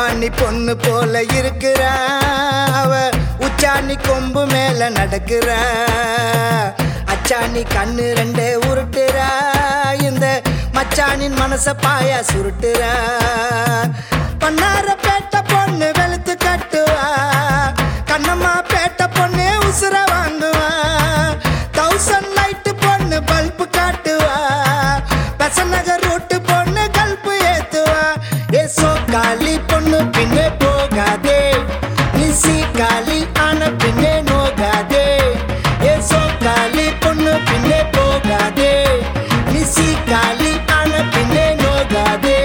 அம்பானி பொண்ணு போல இருக்கிறா அவ உச்சாணி கொம்பு மேல நடக்கிறா அச்சாணி கண்ணு ரெண்டே உருட்டுறா இந்த மச்சானின் மனச பாயா சுருட்டுறா பண்ணார பேட்ட பொண்ணு வெளுத்து கட்டுவா கண்ணம்மா பேட்ட பொண்ணு உசுர வாங்குவா தௌசண்ட் லைட் பொண்ணு பல்பு காட்டுவா பெசநகர் ரூட்டு பொண்ணு கல்பு ஏத்துவா ஏசோ காலி பொண்ணு பின்னே போகாதே நிசி காலி ஆன பின்னே நோகாதே ஏசோ காலி பொண்ணு பின்னே போகாதே நிசி காலி ஆன பின்னே நோகாதே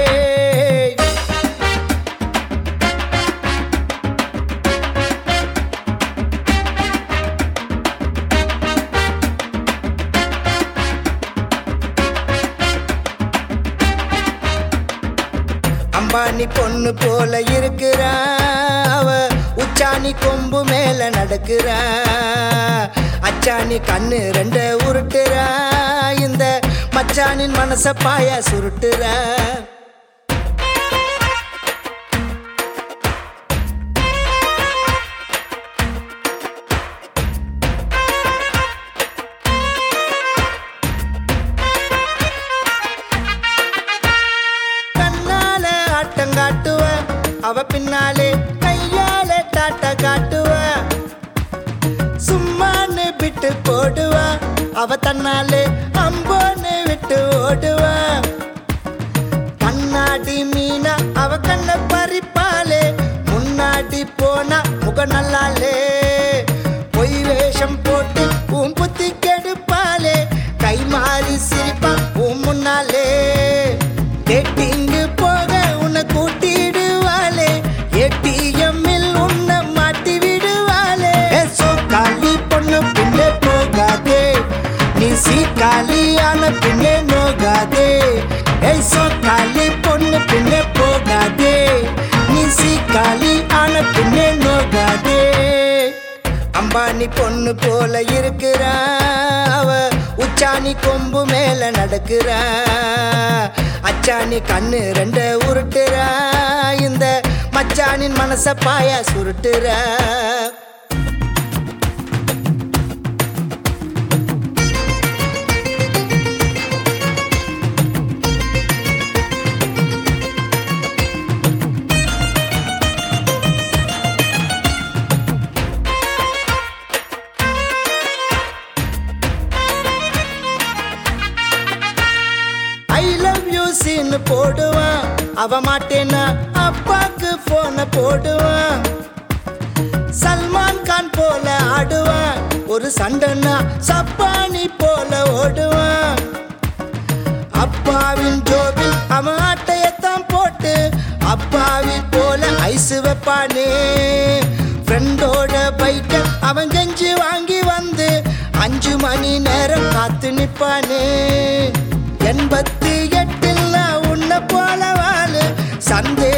அம்பானி பொண்ணு போல இருக்கிறா அவ உச்சாணி கொம்பு மேல நடக்கிறா அச்சாணி கண்ணு ரெண்ட உருட்டுறா இந்த மச்சானின் மனச பாயா சுருட்டுறா கண்ணால ஆட்டம் காட்டுவ அவ பின்னாலே கையால டாட்ட காட்டுவ சும்மான்னு விட்டு போடுவ அவ தன்னாலே அம்போன்னு விட்டு ஓடுவ கண்ணாடி மீனா அவ கண்ண பறிப்பாலே முன்னாடி போனா முக நல்லாலே பொய் வேஷம் போட்டு உன் புத்தி கெடுப்பாலே கை மாறி சிரிப்பா உன் முன்னாலே டேட்டிங்கு போக உன்னை கூட்டிடுவாளே ஏடிஎம்மில் உன்னை மாட்டி விடுவாளே சோ காலி பொண்ணு பின்னே போகாதே நீ சீக்காலியான பின்னே நோகாதே ஏய் சோ காலி பொண்ணு பின்னே போகாதே நீ சீக்காலி ஆன பின்னே நோகாதே அம்பானி பொண்ணு போல இருக்கிறா அவ உச்சாணி கொம்பு மேல நடக்கிறா அச்சாணி கண்ணு ரெண்ட உருட்டுறா இந்த மச்சானின் மனச பாயா சுருட்டுறா ஐ லவ் யூ சீன் போடுவான் அவ மாட்டேன்னா அப்பாக்கு போன போடுவான் சல்மான் கான் போல ஆடுவான் ஒரு சண்டைன்னா சப்பானி போல ஓடுவான் அப்பாவின் ஜோபில் அவன் ஆட்டையத்தான் போட்டு அப்பாவி போல ஐசு வைப்பானே ஃப்ரெண்டோட பைக்க அவன் கெஞ்சி வாங்கி வந்து அஞ்சு மணி நேரம் காத்து நிப்பானே எண்பத்தி எட்டில் நான் உன்னை போல வாழு சந்தே